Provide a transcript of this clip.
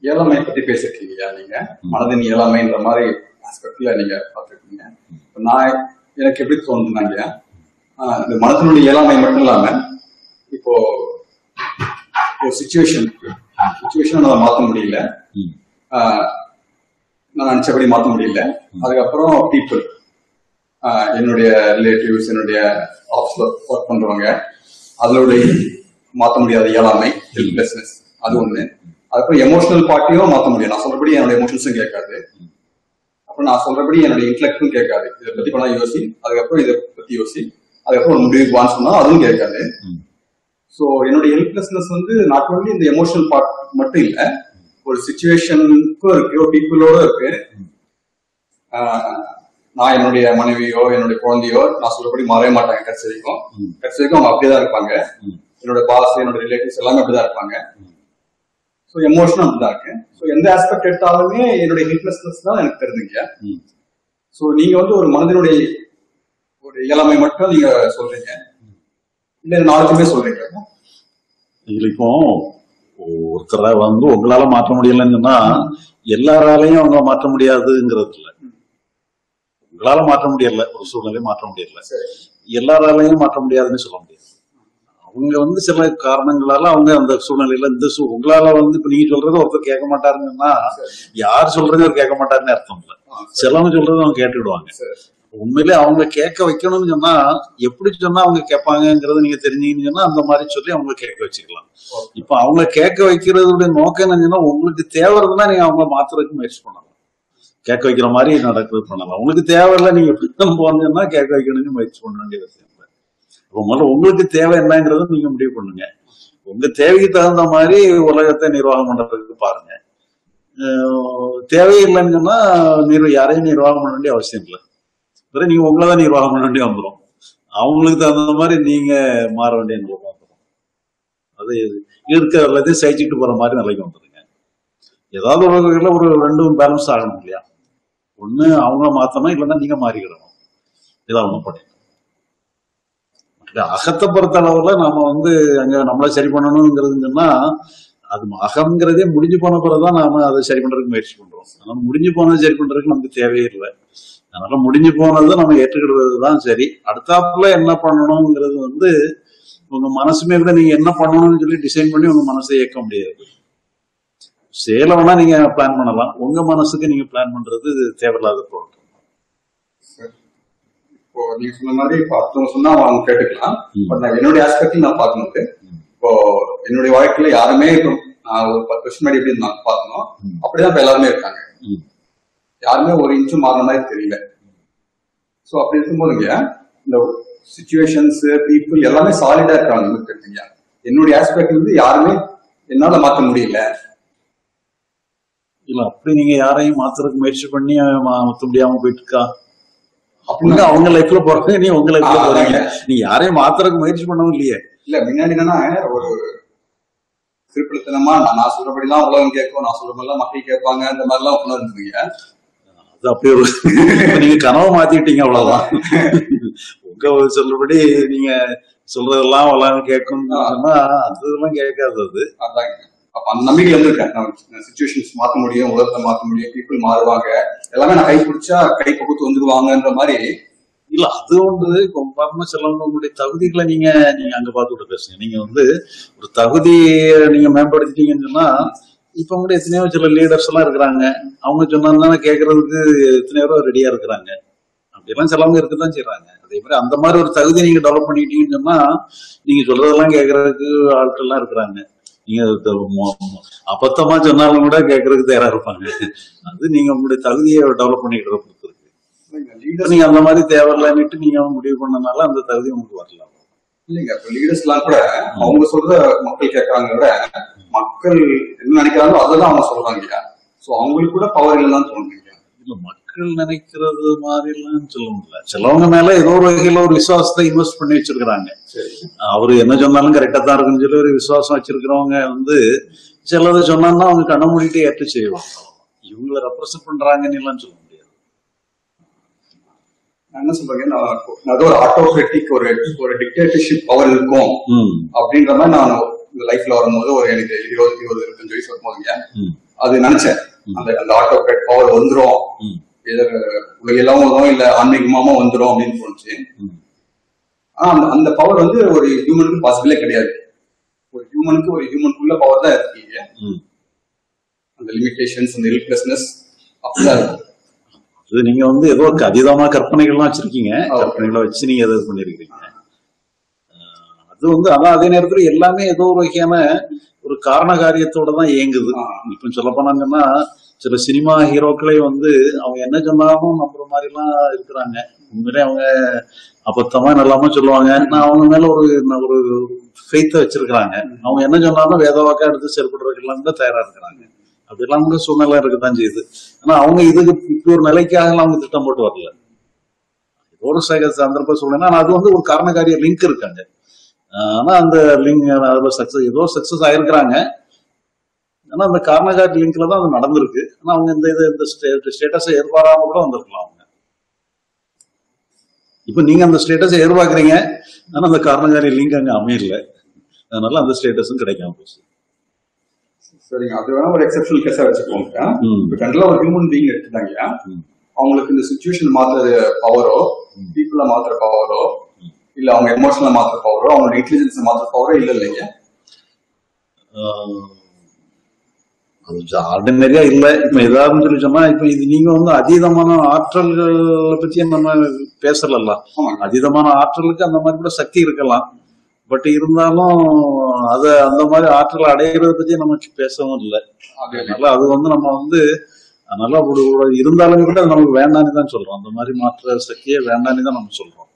இயலாமை பத்தி பேசிருக்கீங்க நீங்க மனதின் இயலாமைன்ற மாதிரி ஆஸ்பெக்ட்ல நீங்க பார்த்துருக்கீங்க இப்ப நான் எனக்கு எப்படி தோணுதுனாங்க ஆஹ் இந்த மனதினுடைய இயலாமை மட்டும் இல்லாம இப்போ ஒரு சுச்சுவேஷன் சுச்சுவேஷன் அதை மாற்ற முடியல ம். ஆஹ் நான் நினைச்சபடி மாற்ற முடியல அதுக்கப்புறம் பீப்புள் என்னுடைய ரிலேட்டிவ்ஸ் என்னுடைய ஆஃபீஸ்ல ஒர்க் பண்றவங்க அதனுடைய மாற்ற முடியாத இயலாமை ஹெல்ப்லெஸ்னஸ் அது ஒண்ணு அதுக்கப்புறம் எமோஷனல் பார்ட்டியும் மாற்ற முடியும் நான் சொல்றபடி என்னோட எமோஷன்ஸும் கேட்காது அப்புறம் நான் சொல்றபடி என்னோட இன்டெலெக்டும் கேட்காது இதை பத்தி பண்ணா யோசி அதுக்கப்புறம் இதை பத்தி யோசி அதுக்கப்புறம் ஒரு முடிவுக்கு வான்னு சொன்னா அதுவும் கேட்காது ம். ஸோ என்னோட ஹெல்ப்லெஸ்னஸ் வந்து நாட் ஒன்லி இந்த எமோஷனல் பார்ட் மட்டும் இல்ல ஒரு சுச்சுவேஷனுக்கும் இருக்கு ஒரு பீப்புளோட இருக்கு ஆஹ் நான் என்னுடைய மனைவியோ என்னுடைய குழந்தையோ நான் சொல்றபடி மாறவே மாட்டாங்க கடைசி வரைக்கும் ம். கடைசி வரைக்கும் அவங்க அப்படியே தான் இருப்பாங்க ம். என்னோட பாஸ் என்னோட ரிலேட்டிவ்ஸ் எல்லாமே அப்படிதான் இருப்பாங்க ஸோ எமோஷனும் அப்படிதான் இருக்கு ஸோ எந்த ஆஸ்பெக்ட் எடுத்தாலுமே என்னுடைய ஹெல்ப்லெஸ்னஸ் தான் எனக்கு தெரிஞ்சுங்க ம். ஸோ நீங்க வந்து ஒரு மனதினுடைய ஒரு இயலாமை மட்டும் நீங்க சொல்றீங்க இல்ல இது நாளைக்குமே சொல்றீங்க இதுல இப்போ ஒருத்தரை வந்து உங்களால மாற்ற முடியலன்னு சொன்னா எல்லாராலையும் அவங்க மாற்ற முடியாதுங்கிறது இல்ல உங்களால மாற்ற முடியல ஒரு சூழ்நிலை மாற்ற முடியல சரி எல்லாராலையும் மாற்ற முடியாதுன்னு சொல்ல முடியாது அவங்க வந்து சில காரணங்களால அவங்க அந்த சூழ்நிலையில இந்த சூ உங்களால வந்து இப்ப நீங்க சொல்றத ஒருத்தர் கேட்க மாட்டாருங்கன்னா யார் சொல்றது அவர் கேட்க மாட்டாருன்னு அர்த்தம் இல்ல ஆ, சிலவங்க சொல்றதை அவங்க கேட்டுடுவாங்க சரி உண்மையிலே அவங்க கேட்க வைக்கணும்னு சொன்னா எப்படி சொன்னா அவங்க கேட்பாங்கங்கறத நீங்க தெரிஞ்சீங்கன்னு சொன்னா அந்த மாதிரி சொல்லி அவங்க கேட்க வச்சுக்கலாம் இப்ப அவங்க கேட்க வைக்கிறதுடைய நோக்கம் என்னன்னா உங்களுக்கு தேவைன்னா நீங்க அவங்க மாத்துறதுக்கு முயற்சி பண்ணலாம் கேட்க வைக்கிற மாதிரி நடக்கிறது பண்ணலாம் உங்களுக்கு தேவையில்லை நீங்க எப்படி போனீங்கன்னா கேட்க வைக்கணும்னு முயற்சி பண்ண வேண்டிய அவசியம் இல்லை அப்ப முதல்ல உங்களுக்கு தேவை என்னங்கிறத நீங்க முடிவு பண்ணுங்க உங்க தேவைக்கு தகுந்த மாதிரி உலகத்தை நிர்வாகம் பண்றதுக்கு பாருங்க அஹ் தேவையில்லைன்னு சொன்னா நிர்வ யாரையும் நிர்வாகம் பண்ண வேண்டிய அவசியம் இல்லை பிறகு நீங்க உங்களை தான் நிர்வாகம் பண்ண வேண்டிய வந்துடும் அவங்களுக்கு தகுந்த மாதிரி நீங்க மாற வேண்டிய நிலைமை வந்துடும் அது இருக்கிற எல்லாத்தையும் சகிச்சுட்டு போற மாதிரி நிலைக்கு வந்துடுங்க ஏதாவது ஒரு வகையில ஒரு ரெண்டும் பேலன்ஸ் ஆகணும் இல்லையா ஒண்ணு அவங்க மாத்தணும் இல்லைன்னா நீங்க மாறிக்கிடணும் ஏதாவது ஒண்ணு பண்ணி அகத்தை பொறுத்த அளவுல நாம வந்து அங்க நம்மளை சரி பண்ணணுங்கிறது சொன்னா அது அகங்கிறதே முடிஞ்சு போன பிறகுதான் நாம அதை சரி பண்றதுக்கு முயற்சி பண்றோம் அதனால முடிஞ்சு போனதை சரி பண்றதுக்கு நமக்கு தேவையே இல்லை அதனால முடிஞ்சு போனதை நம்ம ஏற்றுக்கிறது தான் சரி அடுத்தாப்புல என்ன பண்ணணுங்கிறது வந்து உங்க மனசுமே கூட நீங்க என்ன பண்ணணும்னு சொல்லி டிசைன் பண்ணி உங்க மனசை இயக்க முடியாது செயலை வேணா நீங்க பிளான் பண்ணலாம் உங்க மனசுக்கு நீங்க பிளான் பண்றது தேவையில்லாத பொருள் இப்போ நீங்க சொன்ன மாதிரி இப்போ அடுத்தவங்க சொன்னா அவங்க கேட்டுக்கலாம் ம். பட் நான் என்னுடைய ஆஸ்பெக்ட்ல நான் பார்க்கும்போது ம். இப்போ என்னுடைய வாழ்க்கையில யாருமே இப்போ நான் ஒரு பத்து வருஷம் முன்னாடி எப்படி நான் பார்த்தனோ ம். அப்படிதான் இப்ப எல்லாருமே இருக்காங்க ம். யாருமே ஒரு இன்ச்சும் மாறின மாதிரி தெரியல சோ அப்படி இருக்கும்போதுங்க இந்த சுச்சுவேஷன்ஸ் பீப்புள் எல்லாமே சாலிடா இருக்காங்க நமக்கு தெரிஞ்சுங்க என்னுடைய ஆஸ்பெக்ட் வந்து யாருமே என்னால மாத்த முடியல இல்ல அப்படி நீங்க யாரையும் மாத்துறதுக்கு முயற்சி பண்ணி மா- மாத்த முடியாம போயிட்டு இருக்கா அவங்க அப்படின்னா அவங்க லைஃப்ல போறாங்க நீ உங்க லைஃப்ல ஆ, போறீங்க அதாங்க. நீ யாரையும் மாத்துறதுக்கு முயற்சி பண்ணவும் இல்லையே இல்ல முன்னாடி என்னன்னா ஒரு திருப்பித்தனமா நான் நான் சொல்றபடிலாம் உலகம் கேட்கும் நான் சொல்றபடிலாம் மக்கள் கேட்பாங்க இந்த மாதிரி எல்லாம் உணர்ந்துருங்க அது அப்படி ஒரு நீங்க கனவை மாத்திட்டீங்க அவ்வளவுதான் உங்க சொல்றபடி நீங்க சொல்றதெல்லாம் எல்லாம் கேட்கணும்னு சொன்னா அதெல்லாம் கேட்காது அது அதாங்க அப்ப அந்த நம்பிக்கை வந்திருக்கேன் நான் சுச்சுவேஷன்ஸ் மாத்த முடியும் உலகத்தை மாத்த முடியும் பீப்புள் மாறுவாங்க எல்லாமே நான் கை பிடிச்சா கை பகுத்து வந்துருவாங்கன்ற மாதிரி இல்ல அது வந்து இப்போ பாருங்க சிலவங்க உங்களுடைய தகுதிகளை நீங்க நீங்க அங்க பார்த்துட்டு பேசுங்க நீங்க வந்து ஒரு தகுதியை நீங்க மேம்படுத்திட்டீங்கன்னு சொன்னா இப்ப கூட எத்தனையோ சில லீடர்ஸ் எல்லாம் இருக்கிறாங்க அவங்க சொன்னாங்கன்னா கேட்கறதுக்கு எத்தனையோ பேர் ரெடியா இருக்கிறாங்க அப்படியெல்லாம் சிலவங்க இருக்கதான் செய்றாங்க அதே மாதிரி அந்த மாதிரி ஒரு தகுதியை நீங்க டெவலப் பண்ணிட்டீங்கன்னு சொன்னா நீங்க சொல்றதெல்லாம் கேட்கறதுக்கு ஆட்கள் எல்லாம் இருக்கிறாங்க நீங்க அது மொ- மொ- அபத்தமா சொன்னாலும் கூட கேட்கறதுக்கு தயாரா இருப்பாங்க அது நீங்க உங்களுடைய தகுதியை டெவலப் பண்ணிக்கிறத பொறுத்து இருக்கு இப்ப லீடர்ஸ் நீங்க அந்த மாதிரி தேவையில்லைன்னுட்டு நீங்க முடிவு பண்ணனால அந்த தகுதி உங்களுக்கு வரல இல்லைங்க இப்ப லீடர்ஸ் எல்லாம் கூட அவங்க சொல்றத மக்கள் கேட்கறாங்க விட மக்கள் என்ன நினைக்கிறாங்களோ அததான் அவங்க சொல்றாங்க இல்லையா சோ அவங்களுக்கு கூட பவர் இல்லைன்னு தோணுது இல்ல மக்கள் நினைக்கிறது மாதிரி எல்லாம் சொல்ல முடியல சிலவங்க மேல ஏதோ ஒரு வகையில ஒரு விசுவாசத்தை இன்வெஸ்ட் பண்ணி வச்சிருக்கிறாங்க சரி அவரு என்ன சொன்னாலும் கரெக்டா தான் இருக்குன்னு சொல்லி ஒரு விசுவாசம் வச்சிருக்கிறவங்க வந்து சிலதை சொன்னாங்கன்னா அவங்க கண்ண மூடிட்டு ஏற்று செய்வாங்க இவங்களை ரெப்ரசென்ட் பண்றாங்கன்னு எல்லாம் சொல்ல முடியாது நான் என்ன சொல்றேன் நான் நான் ஏதோ ஒரு ஆட்டோகிராட்டிக் ஒரு ஒரு டிக்டேட்டர்ஷிப் பவர் இருக்கும் ம் அப்படின்ற மாதிரி நான் இந்த லைஃப்ல வரும்போது ஒரு எனக்கு இருபது இருபது இருபத்தஞ்சு வயசு வரும்போதுங்க ம் அது நினைச்சேன் அந்த அந்த ஆட்டோ பவர் வந்துரும் ம். இது உலகெல்லாம் வரும் இல்ல ஆன்மீகமாம வந்துரும் அப்படின்னு தோணுச்சு ம். ஆனா அந்த- அந்த பவர் வந்து ஒரு ஹியூமனுக்கு பாசிபிளே கிடையாது ஒரு ஹியூமனுக்கு ஒரு ஹியூமனுக்குள்ள பவர் தான் இருக்கீங்க ம். அந்த லிமிடேஷன்ஸ் அந்த ஹெல்ப்லெஸ்னஸ் அப்படிதான் இருக்கும் இது நீங்க வந்து ஏதோ ஒரு அதீதமா கற்பனைகள்லாம் வச்சிருக்கீங்க ஓகே. கற்பனைகளை வச்சு நீங்க எதை பண்ணிருக்கீங்க அது வந்து அதான் அதே நேரத்துல எல்லாமே ஏதோ ஒரு வகையான ஒரு காரண காரியத்தோட தான் இயங்குது ஆ. இப்ப சொல்ல போனாங்கன்னா சில சினிமா ஹீரோக்களே வந்து அவங்க என்ன சொன்னாலும் நம்புற மாதிரி எல்லாம் இருக்கிறாங்க உண்மையிலே அவங்க அபத்தமா நல்லாம சொல்லுவாங்க நான் அவங்க மேல ஒரு நான் ஒரு ஃபெய்த்த வச்சிருக்கிறாங்க அவங்க என்ன சொன்னாலும் வேத வாக்கா எடுத்து செயல்படுறதுக்கு எல்லாம் கூட தயாரா இருக்கிறாங்க அப்படிலாம் கூட சூழ்நிலை இருக்கத்தான் செய்யுது ஆனா அவங்க இதுக்கு இப்படி ஒரு நிலைக்காக எல்லாம் அவங்க திட்டம் போட்டு வரல ஏதோ ஒரு சக- சந்தர்ப்ப சூழ்நிலை ஆனா அது வந்து ஒரு காரணக்காரிய லிங்க் இருக்காங்க ஆஹ் ஆனா அந்த லிங்க் அதுல சக்சஸ் ஏதோ சக்சஸ் ஆயிருக்கிறாங்க ஆனா அந்த காரணக்காரி லிங்க்ல தான் அது நடந்திருக்கு ஆனா அவங்க இந்த இது இந்த ஸ்டேட்டஸை எதிர்பாராம கூட வந்திருக்கலாம் அவங்க இப்ப நீங்க அந்த ஸ்டேட்டஸை எதிர்பார்க்கறீங்க ஆனா அந்த காரணக்காரி லிங்க் அங்க அமையல அதனால அந்த ஸ்டேட்டஸும் கிடைக்காம போச்சு சரிங்க அது வேணா ஒரு எக்ஸப்ஷனல் கேஸா வச்சுக்கோங்க ம். இப்ப ஜென்ரலா ஒரு ஹியூமன் பீங் எடுத்துட்டாங்க ம். அவங்களுக்கு இந்த சுச்சுவேஷன் மாத்துற பவரோ ம். பீப்புள மாத்துற பவரோ இல்ல அவங்க எமோஷனல மாத்துற பவரோ அவங்களோட இன்டெலிஜென்ஸ் மாத்துற பவரோ இல்ல இல்லைங்க ஆஹ் அது ஆர்டினரியா இல்ல இப்ப ஏதாவது சொல்லி சொன்னா இப்ப இது நீங்க வந்து அதீதமான ஆற்றல்களை பத்தி நம்ம பேசலாம் ஆமாங்க அதீதமான ஆற்றலுக்கு அந்த மாதிரி கூட சக்தி இருக்கலாம் பட் இருந்தாலும் அத அந்த மாதிரி ஆற்றலை அடையிறத பத்தி நமக்கு பேசவும் இல்லை அது அதனால அது வந்து நம்ம வந்து அதனால ஒரு ஒரு இருந்தாலுமே கூட அது நமக்கு வேண்டாம்னு தான் சொல்றோம் அந்த மாதிரி மாற்ற சக்தியே வேண்டாம்னு தான் நம்ம சொல்றோம்